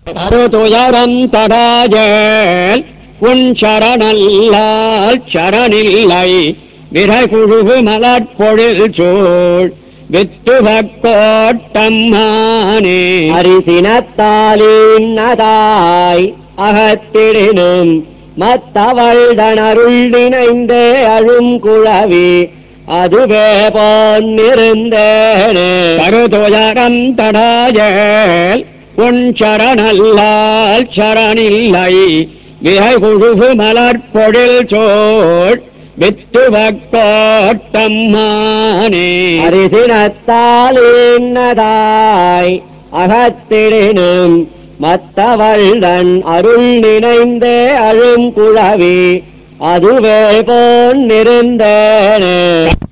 தருதுயரம் தடாஜல் உன் சரணல்லால் சரணில்லை விரைகுழுகு மலர்பொழில் சூழ் வித்துவக்கோட்டம்மானே அரிசினத்தாலின்னதாய் அகத்திடினும் மத்தவள் தனருள் நினைந்தே அழும் குழவி அதுவே போன்னிருந்தேனே தருதுயரம் தடாஜல் உன் சரணல்லால் சரணில்லை விரைகுழுகு மலர்பொழில் சூழ் வித்துவக்கோட்டம்மானே அரிசினத்தாலின்னதாய் அகத்திடினும் மத்தவள் தன் அருள் நினைந்தே அழும் குழவி அதுவே போன்னிருந்தேனே